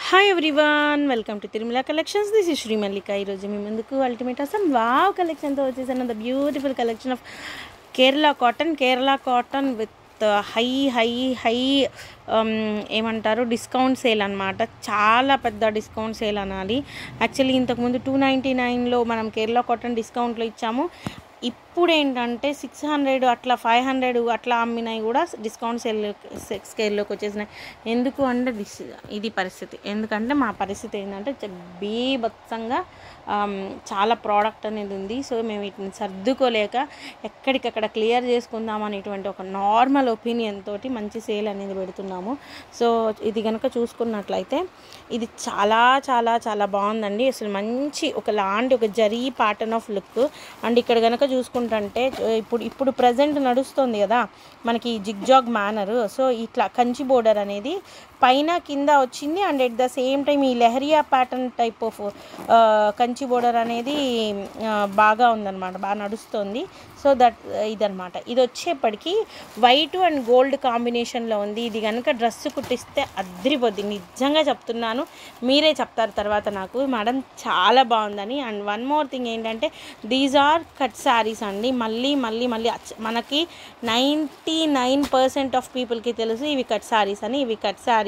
hi everyone welcome to Tirumala collections this is Shri Mallika ఈరోజు మీ ముందుకు అల్టిమేట్ అసలు వావ్ కలెక్షన్తో వచ్చేసాను the beautiful collection of Kerala cotton Kerala cotton with high high high ఏమంటారు డిస్కౌంట్ సేల్ అనమాట చాలా పెద్ద డిస్కౌంట్ సేల్ అనాలి యాక్చువల్లీ ఇంతకుముందు టూ నైంటీ నైన్లో మనం కేరళ కాటన్ డిస్కౌంట్లో ఇచ్చాము ఇప్పుడు ఏంటంటే సిక్స్ హండ్రెడ్ అట్లా ఫైవ్ హండ్రెడ్ అట్లా అమ్మినాయి కూడా డిస్కౌంట్ సేల్ స్కేల్లోకి వచ్చేసినాయి ఎందుకు అంటే దిస్ ఇది పరిస్థితి ఎందుకంటే మా పరిస్థితి ఏంటంటే చ- బీభత్సంగా ఆమ్, చాలా ప్రోడక్ట్ అనేది ఉంది సో మేము వీటిని సర్దుకోలేక ఎక్కడికక్కడ క్లియర్ చేసుకుందాం అనేటువంటి ఒక నార్మల్ ఒపీనియన్ తోటి మంచి సేల్ అనేది పెడుతున్నాము సో ఇది కనుక చూసుకున్నట్లయితే ఇది చాలా చాలా చాలా బాగుందండి అసలు మంచి ఒకలాంటి ఒక zari pattern of look and ఇక్కడ కనుక చూసుకుంటుంటే ఇప్పుడు ఇప్పుడు ప్రజెంట్ నడుస్తుంది కదా మనకి జిగ్జాగ్ మేనర్ సో ఇట్లా కంచి బోర్డర్ అనేది పైన కింద వచ్చింది and at the same time ఈ leheriya pattern type of Kanchi border అనేది ఆ, బాగా ఉందన్నమాట బాగా నడుస్తుంది సో దట్ ఇదనమాట ఇది వచ్చేప్పటికి వైట్ అండ్ గోల్డ్ కాంబినేషన్లో ఉంది ఇది కనుక డ్రెస్ కుట్టిస్తే అద్దరిపోద్ది నిజంగా చెప్తున్నాను మీరే చెప్తారు తర్వాత నాకు మేడం చాలా బాగుందని అండ్ వన్ మోర్ థింగ్ ఏంటంటే దీస్ ఆర్ కట్ శారీస్ అండి మళ్ళీ మళ్ళీ మళ్ళీ అచ్చ- మనకి నైంటీ నైన్ పర్సెంట్ ఆఫ్ పీపుల్కి తెలుసు ఇవి కట్ శారీస్ అని ఇవి కట్ శారీస్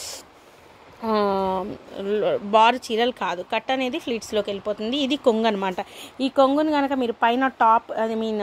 బార్ చీరలు కాదు కట్ అనేది ఫ్లీట్స్లోకి వెళ్ళిపోతుంది ఇది కొంగు అనమాట ఈ కొంగుని కనుక మీరు పైన టాప్ ఐ మీన్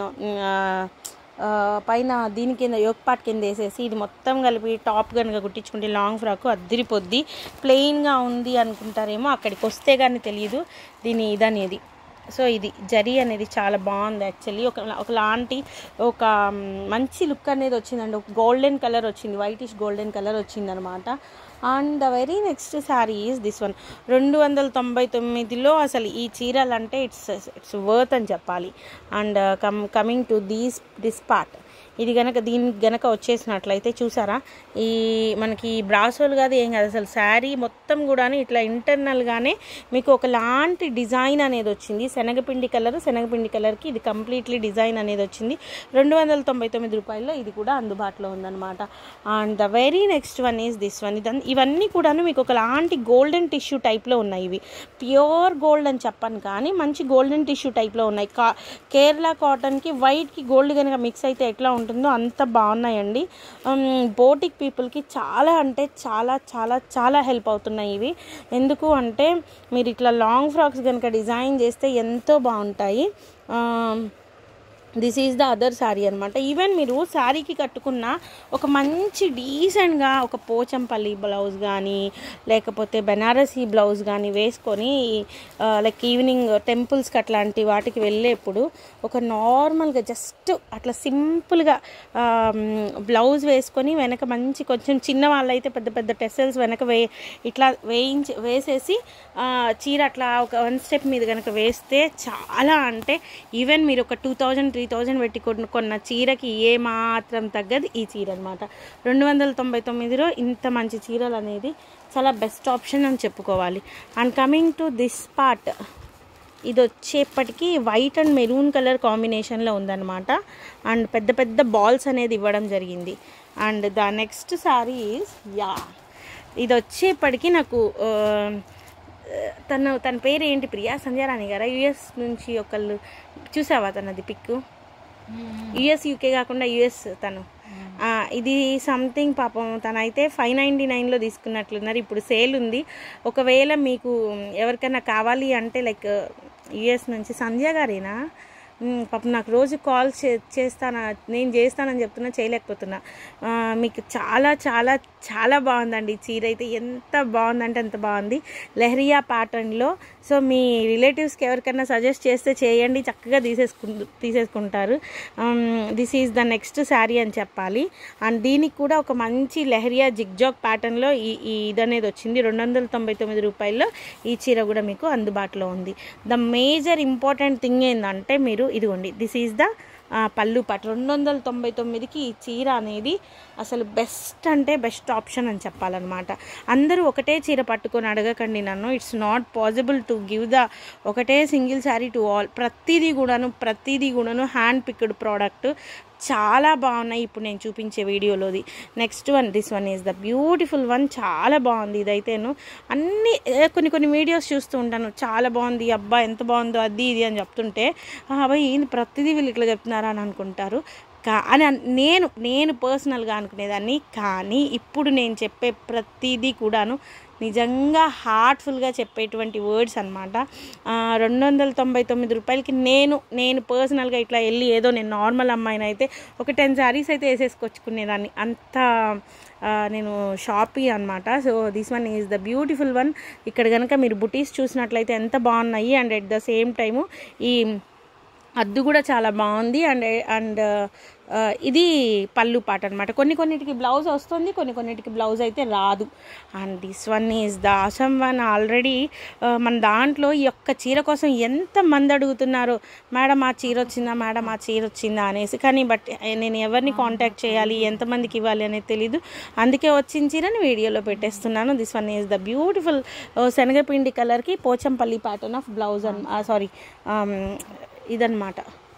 పైన దీని కింద యోక్ పాట్ కింద వేసేసి ఇది మొత్తం కలిపి టాప్ కనుక కుట్టించుకుంటే లాంగ్ ఫ్రాక్ అద్దరిపోద్ది ప్లెయిన్గా ఉంది అనుకుంటారేమో అక్కడికి వస్తే కానీ తెలియదు దీని ఇదనేది సో ఇది జరీ అనేది చాలా బాగుంది యాక్చువల్లీ ఒక ఒకలాంటి ఒక మ్, మంచి లుక్ అనేది వచ్చిందండి ఒక గోల్డెన్ కలర్ వచ్చింది వైటిష్ గోల్డెన్ కలర్ వచ్చిందనమాట and the very next sari is this one రెండు వందల తొంభై తొమ్మిదిలో అసలు ఈ చీరలు అంటే ఇట్స్ ఇట్స్ వర్త్ అని చెప్పాలి and come coming to these this part ఇది గనక దీనికి గనక వచ్చేసినట్లయితే చూసారా ఈ మనకి బ్రాసోలు కాదు ఏం కాదు అసలు శారీ మొత్తం కూడా ఇట్లా ఇంటర్నల్గానే మీకు ఒకలాంటి డిజైన్ అనేది వచ్చింది శనగపిండి కలర్ శనగపిండి కలర్కి ఇది కంప్లీట్లీ డిజైన్ అనేది వచ్చింది రెండు వందల తొంభై తొమ్మిది రూపాయల్లో ఇది కూడా అందుబాటులో ఉందన్నమాట and the very next one is this one ఇదన్ ఇవన్నీ కూడాను మీకు ఒకలాంటి గోల్డెన్ టిష్యూ టైప్లో ఉన్నాయి ఇవి ప్యూర్ గోల్డ్ అని చెప్పను కానీ మంచి గోల్డెన్ టిష్యూ టైప్లో ఉన్నాయి కా కేరళ కాటన్కి వైట్కి గోల్డ్ కనుక మిక్స్ అయితే ఎట్లా ఉంటుందో అంత బాగున్నాయండి బోటిక్ పీపుల్కి చాలా అంటే చాలా చాలా చాలా హెల్ప్ అవుతున్నాయి ఇవి ఎందుకు అంటే మీరు ఇట్లా లాంగ్ ఫ్రాక్స్ కనుక డిజైన్ చేస్తే ఎంతో బాగుంటాయి this is the other sari అనమాట ఈవెన్ మీరు శారీకి కట్టుకున్న ఒక మంచి డీసెంట్గా ఒక పోచంపల్లి బ్లౌజ్ కానీ లేకపోతే బెనారసీ బ్లౌజ్ కానీ వేసుకొని లైక్ ఈవినింగ్ టెంపుల్స్కి అట్లాంటి వాటికి వెళ్ళేప్పుడు ఒక నార్మల్గా జస్ట్ అట్లా సింపుల్గా బ్లౌజ్ వేసుకొని వెనక మంచి కొంచెం చిన్న వాళ్ళైతే పెద్ద పెద్ద టెసల్స్ వెనక వే ఇట్లా వేయించి వేసేసి ఆ, చీర అట్లా ఒక వన్ స్టెప్ మీద కనుక వేస్తే చాలా అంటే ఈవెన్ మీరు ఒక టూ థౌజండ్ త్రీ థౌజండ్ పెట్టి కొన్న కొన్న చీరకి ఏ మాత్రం తగ్గదు ఈ చీర అనమాట రెండు వందల తొంభై తొమ్మిదిలో ఇంత మంచి చీరలు అనేది చాలా బెస్ట్ ఆప్షన్ అని చెప్పుకోవాలి and coming to this part ఇది వచ్చేప్పటికి వైట్ అండ్ మెరూన్ కలర్ కాంబినేషన్లో ఉందన్నమాట అండ్ పెద్ద పెద్ద బాల్స్ అనేది ఇవ్వడం జరిగింది and the next sari is యా ఇది వచ్చేప్పటికి నాకు ఆ, తను తన పేరు ఏంటి ప్రియా సంధ్యారాణి గారా యుఎస్ నుంచి ఒకళ్ళు చూసావా తనది పిక్ యుఎస్ యూకే కాకుండా యుఎస్ తను ఆ, ఇది సంథింగ్ పాపం తనైతే ఫైవ్ నైంటీ నైన్లో తీసుకున్నట్లున్నారు ఇప్పుడు సేల్ ఉంది ఒకవేళ మీకు ఎవరికైనా కావాలి అంటే లైక్ యుఎస్ నుంచి సంధ్య గారేనా మ్, పాపం నాకు రోజు కాల్ చే చేస్తాను నేను చేస్తానని చెప్తున్నా చేయలేకపోతున్నా ఆ, మీకు చాలా చాలా చాలా బాగుందండి ఈ చీర అయితే ఎంత బాగుందంటే అంత బాగుంది లెహరియా ప్యాటర్న్లో సో మీ రిలేటివ్స్కి ఎవరికైనా సజెస్ట్ చేస్తే చేయండి చక్కగా తీసేసుకు తీసేసుకుంటారు this is the next sari అని చెప్పాలి అండ్ దీనికి కూడా ఒక మంచి లెహరియా జిగ్జాగ్ ప్యాటర్న్లో ఈ ఈ ఇదనేది వచ్చింది రెండు వందల తొంభై తొమ్మిది రూపాయల్లో ఈ చీర కూడా మీకు అందుబాటులో ఉంది ద మేజర్ ఇంపార్టెంట్ థింగ్ ఏంటంటే మీరు ఇదిగోండి దిస్ ఈజ్ ద పళ్ళు పట్టు రెండు వందల తొంభై తొమ్మిదికి ఈ చీర అనేది అసలు బెస్ట్ అంటే బెస్ట్ ఆప్షన్ అని చెప్పాలన్నమాట అందరూ ఒకటే చీర పట్టుకొని అడగకండి నన్ను it's not possible to give the ఒకటే సింగిల్ శారీ టు ఆల్ ప్రతిదీ కూడాను ప్రతిదీ కూడాను హ్యాండ్ పిక్డ్ ప్రోడక్ట్ చాలా బాగున్నాయి ఇప్పుడు నేను చూపించే వీడియోలోది next one this one is the beautiful one చాలా బాగుంది ఇదైతేను అన్ని ఏ, కొన్ని కొన్ని వీడియోస్ చూస్తూ ఉంటాను చాలా బాగుంది అబ్బా ఎంత బాగుందో అది ఇది అని చెప్తుంటే అబ్బాయి ఏంది ప్రతిదీ వీళ్ళు ఇట్లా చెప్తున్నారా అని అనుకుంటారు కా అని అన్- నేను నేను పర్సనల్గా అనుకునేదాన్ని కానీ ఇప్పుడు నేను చెప్పే ప్రతిదీ కూడాను నిజంగా హార్ట్ఫుల్గా చెప్పేటువంటి వర్డ్స్ అనమాట రెండు వందల తొంభై తొమ్మిది రూపాయలకి నేను నేను పర్సనల్గా ఇట్లా వెళ్ళి ఏదో నేను నార్మల్ అమ్మాయిని అయితే ఒక టెన్ శారీస్ అయితే వేసేసుకొచ్చుకునేదాన్ని అంత ఆ, నేను షాపీ అనమాట so this one is the beautiful one ఇక్కడ కనుక మీరు బుటీస్ చూసినట్లయితే ఎంత బాగున్నాయి and at the same time ఈ అద్దు కూడా చాలా బాగుంది అండ్ అండ్ ఆ, ఇది పళ్ళు పాట అనమాట కొన్ని కొన్నిటికి బ్లౌజ్ వస్తుంది కొన్ని కొన్నిటికి బ్లౌజ్ అయితే రాదు and this one is the awesome one already మన దాంట్లో ఈ యొక్క చీర కోసం ఎంత మంది అడుగుతున్నారో మేడం ఆ చీర వచ్చిందా మేడం ఆ చీర వచ్చిందా అనేసి కానీ బట్ నేను ఎవరిని కాంటాక్ట్ చేయాలి ఎంతమందికి ఇవ్వాలి అనేది తెలీదు అందుకే వచ్చిన చీరని వీడియోలో పెట్టేస్తున్నాను this one is the beautiful శనగపిండి కలర్కి పోచంపల్లి ప్యాటర్న్ ఆఫ్ బ్లౌజ్ అన్ సారీ ఇదన్నమాట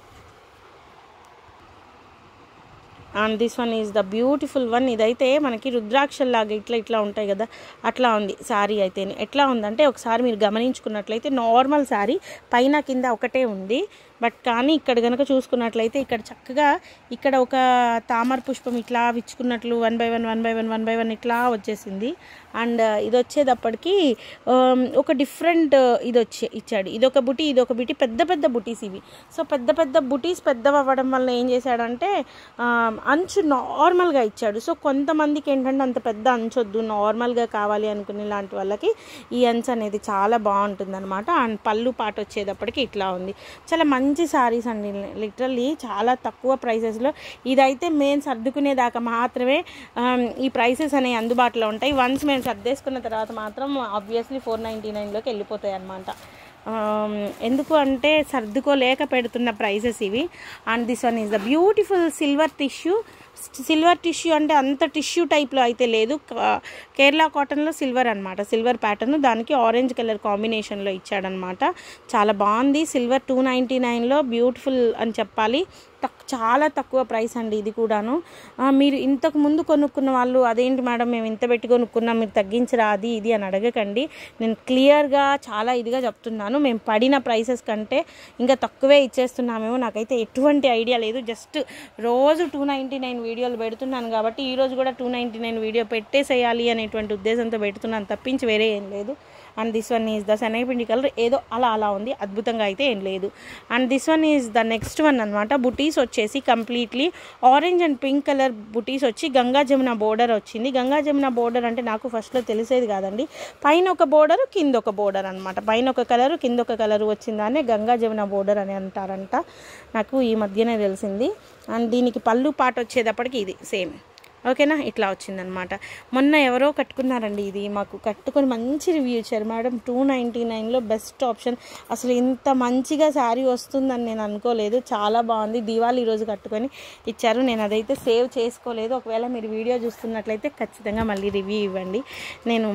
and this one is the beautiful one ఇదైతే మనకి రుద్రాక్షల్లాగా ఇట్లా ఇట్లా ఉంటాయి కదా అట్లా ఉంది శారీ అయితే ఎట్లా ఉందంటే ఒకసారి మీరు గమనించుకున్నట్లయితే నార్మల్ శారీ పైన కింద ఒకటే ఉంది బట్ కానీ ఇక్కడ కనుక చూసుకున్నట్లయితే ఇక్కడ చక్కగా ఇక్కడ ఒక తామర పుష్పం ఇట్లా విచ్చుకున్నట్లు one by one one by one one by one ఇట్లా వచ్చేసింది అండ్ ఇది వచ్చేటప్పటికి ఆమ్, ఒక డిఫరెంట్ ఇది వచ్చే ఇచ్చాడు ఇదొక బుటీ ఇదొక బుటీ పెద్ద పెద్ద బుటీస్ ఇవి సో పెద్ద పెద్ద బుటీస్ పెద్దవి అవ్వడం వల్ల ఏం చేశాడంటే ఆమ్, అంచు నార్మల్గా ఇచ్చాడు సో కొంతమందికి ఏంటంటే అంత పెద్ద అంచు వద్దు నార్మల్గా కావాలి అనుకునే లాంటి వాళ్ళకి ఈ అంచు అనేది చాలా బాగుంటుంది అనమాట అండ్ పళ్ళు పాట వచ్చేటప్పటికి ఇట్లా ఉంది చాలా మంచి శారీస్ అండి లిటరల్లీ చాలా తక్కువ ప్రైసెస్లో ఇదైతే మేము సర్దుకునేదాకా మాత్రమే ఆమ్, ఈ ప్రైసెస్ అనేవి అందుబాటులో ఉంటాయి వన్స్ మేము సర్దేసుకున్న తర్వాత మాత్రం ఆబ్వియస్లీ ఫోర్ నైంటీ నైన్లోకి వెళ్ళిపోతాయి అన్నమాట ఆమ్, ఎందుకు అంటే సర్దుకోలేక పెడుతున్న ప్రైసెస్ ఇవి and this one is the beautiful silver tissue silver tissue అంటే అంత టిష్యూ టైప్లో అయితే లేదు క- కేరళ కాటన్లో సిల్వర్ అనమాట సిల్వర్ ప్యాటర్న్ దానికి ఆరెంజ్ కలర్ కాంబినేషన్లో ఇచ్చాడనమాట చాలా బాగుంది సిల్వర్ టూ నైంటీ నైన్లో బ్యూటిఫుల్ అని చెప్పాలి తక్ చాలా తక్కువ ప్రైస్ అండి ఇది కూడాను ఆ, మీరు ఇంతకు ముందు కొనుక్కున్న వాళ్ళు అదేంటి మేడం మేము ఇంత పెట్టి కొనుక్కున్నాం మీరు తగ్గించరా అది ఇది అని అడగకండి నేను క్లియర్గా చాలా ఇదిగా చెప్తున్నాను మేము పడిన ప్రైసెస్ కంటే ఇంకా తక్కువే ఇచ్చేస్తున్నామేమో నాకైతే ఎటువంటి ఐడియా లేదు జస్ట్ రోజు టూ నైంటీ నైన్ వీడియోలు పెడుతున్నాను కాబట్టి ఈ రోజు కూడా టూ నైంటీ నైన్ వీడియో పెట్టేసేయాలి అనేటువంటి ఉద్దేశంతో పెడుతున్నాను తప్పించి వేరే ఏం లేదు and this one is the శనగపిండి కలర్ ఏదో అలా అలా ఉంది అద్భుతంగా అయితే ఏం లేదు and this one is the next one అనమాట బుటీస్ వచ్చేసి completely orange and pink colour బుటీస్ వచ్చి గంగా జమున బోర్డర్ వచ్చింది గంగా జమున బోర్డర్ అంటే నాకు ఫస్ట్లో తెలిసేది కాదండి పైన ఒక బోర్డర్ కింద ఒక బోర్డర్ అనమాట పైన ఒక కలర్ కింద ఒక కలర్ వచ్చిందానే గంగా జమున బోర్డర్ అని అంటారంట నాకు ఈ మధ్యనే తెలిసింది అండ్ దీనికి పళ్ళు పాట వచ్చేటప్పటికి ఇది సేమ్ ఓకేనా ఇట్లా వచ్చిందనమాట మొన్న ఎవరో కట్టుకున్నారండి ఇది మాకు కట్టుకొని మంచి రివ్యూ ఇచ్చారు మేడం టూ నైంటీ నైన్లో బెస్ట్ ఆప్షన్ అసలు ఇంత మంచిగా శారీ వస్తుందని నేను అనుకోలేదు చాలా బాగుంది దివాళీ ఈరోజు కట్టుకొని ఇచ్చారు నేను అదైతే సేవ్ చేసుకోలేదు ఒకవేళ మీరు వీడియో చూస్తున్నట్లయితే ఖచ్చితంగా మళ్ళీ రివ్యూ ఇవ్వండి నేను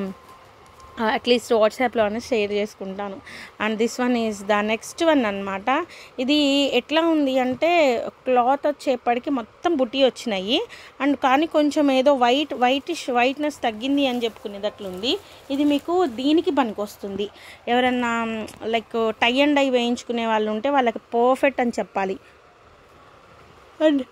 అట్లీస్ట్ వాట్సాప్లోనే షేర్ చేసుకుంటాను and this one is the next one అనమాట ఇది ఎట్లా ఉంది అంటే క్లాత్ వచ్చేప్పటికి మొత్తం బుట్టి వచ్చినాయి అండ్ కానీ కొంచెం ఏదో వైట్ వైటిష్ వైట్నెస్ తగ్గింది అని చెప్పుకునేటట్లుంది ఇది మీకు దీనికి పనికొస్తుంది ఎవరన్నా లైక్ టై అండ్ డై వేయించుకునే వాళ్ళు ఉంటే వాళ్ళకి పర్ఫెక్ట్ అని చెప్పాలి అండ్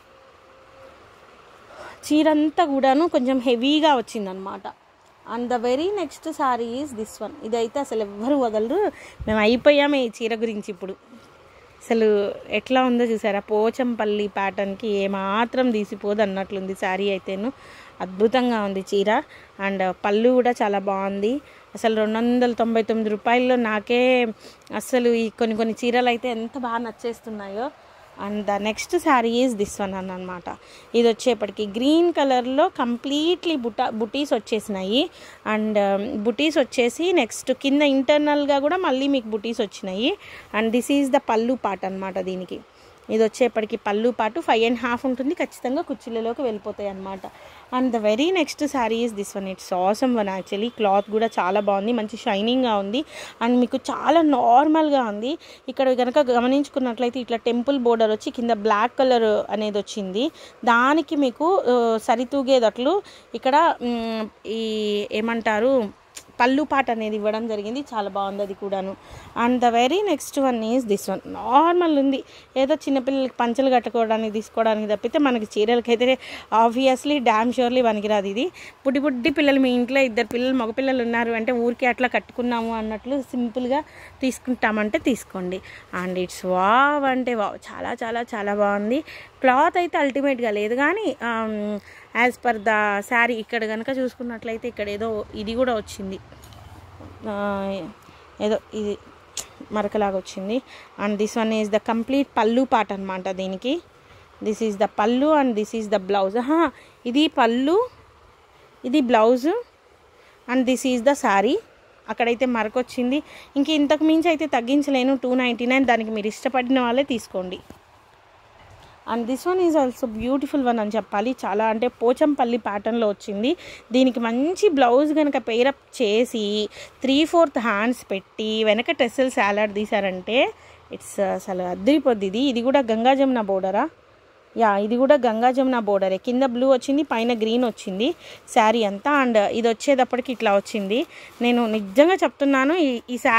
చీరంతా కూడాను కొంచెం హెవీగా వచ్చిందనమాట and the very next sari is this one ఇదైతే అసలు ఎవ్వరు వదలరు మేము అయిపోయామే ఈ చీర గురించి ఇప్పుడు అసలు ఎట్లా ఉందో చూసారా పోచంపల్లి ప్యాటర్న్కి ఏమాత్రం తీసిపోదు అన్నట్లుంది శారీ అయితేను అద్భుతంగా ఉంది చీర అండ్ పళ్ళు కూడా చాలా బాగుంది అసలు రెండు వందల తొంభై తొమ్మిది రూపాయల్లో నాకే అసలు ఈ కొన్ని కొన్ని చీరలు అయితే ఎంత బాగా నచ్చేస్తున్నాయో and the next sari is this one అని అనమాట ఇది వచ్చేప్పటికి గ్రీన్ కలర్లో కంప్లీట్లీ బుటా బుటీస్ వచ్చేసినాయి అండ్ బుటీస్ వచ్చేసి నెక్స్ట్ కింద ఇంటర్నల్గా కూడా మళ్ళీ మీకు బుటీస్ వచ్చినాయి and this is the pallu part అనమాట దీనికి ఇది వచ్చేప్పటికి పళ్ళు పాటు ఫైవ్ అండ్ హాఫ్ ఉంటుంది ఖచ్చితంగా కుర్చీలలోకి వెళ్ళిపోతాయి అనమాట and the very next sari is this one it's awesome one actually cloth కూడా చాలా బాగుంది మంచి షైనింగ్గా ఉంది అండ్ మీకు చాలా నార్మల్గా ఉంది ఇక్కడ కనుక గమనించుకున్నట్లయితే ఇట్లా టెంపుల్ బోర్డర్ వచ్చి కింద బ్లాక్ కలర్ అనేది వచ్చింది దానికి మీకు ఆ, సరితూగేటట్లు ఇక్కడ మ్, ఈ ఏమంటారు పళ్ళు పాట అనేది ఇవ్వడం జరిగింది చాలా బాగుంది అది కూడాను and the very next one is this one normal ఉంది ఏదో చిన్నపిల్లలకి పంచలు కట్టుకోవడానికి తీసుకోవడానికి తప్పితే మనకి చీరలకైతే ఆబ్వియస్లీ డ్యామ్ షూర్లీ పనికిరాదు ఇది బుడ్డి బుడ్డి పిల్లలు మీ ఇంట్లో ఇద్దరు పిల్లలు మగపిల్లలు ఉన్నారు అంటే ఊరికే అట్లా కట్టుకున్నాము అన్నట్లు సింపుల్గా తీసుకుంటామంటే తీసుకోండి అండ్ ఇట్స్ వావ్ అంటే వావ్ చాలా చాలా చాలా బాగుంది క్లాత్ అయితే అల్టిమేట్గా లేదు కానీ యాజ్ పర్ ద శారీ ఇక్కడ కనుక చూసుకున్నట్లయితే ఇక్కడ ఏదో ఇది కూడా వచ్చింది ఆ, ఏదో ఇది మరకలాగా వచ్చింది and this one is the complete pallu పాట అనమాట దీనికి this is the pallu and this is the blouse ఇది పళ్ళు ఇది blouse and this is the sari అక్కడైతే మరకొచ్చింది ఇంక ఇంతకు మించి అయితే తగ్గించలేను టూ నైంటీ నైన్ దానికి మీరు ఇష్టపడిన వాళ్ళే తీసుకోండి and this one is also beautiful one అని చెప్పాలి చాలా అంటే పోచంపల్లి ప్యాటర్న్లో వచ్చింది దీనికి మంచి బ్లౌజ్ కనుక పేరప్ చేసి త్రీ ఫోర్త్ హ్యాండ్స్ పెట్టి వెనక టెస్సల్ సాలడ్ తీసారంటే ఇట్స్ అసలు అద్దరిపోద్ది ఇది ఇది కూడా గంగా జమున బోర్డరా యా ఇది కూడా గంగా జమున బోర్డరే కింద బ్లూ వచ్చింది పైన గ్రీన్ వచ్చింది శారీ అంతా అండ్ ఇది వచ్చేటప్పటికి ఇట్లా వచ్చింది నేను నిజంగా చెప్తున్నాను ఈ ఈ శారీ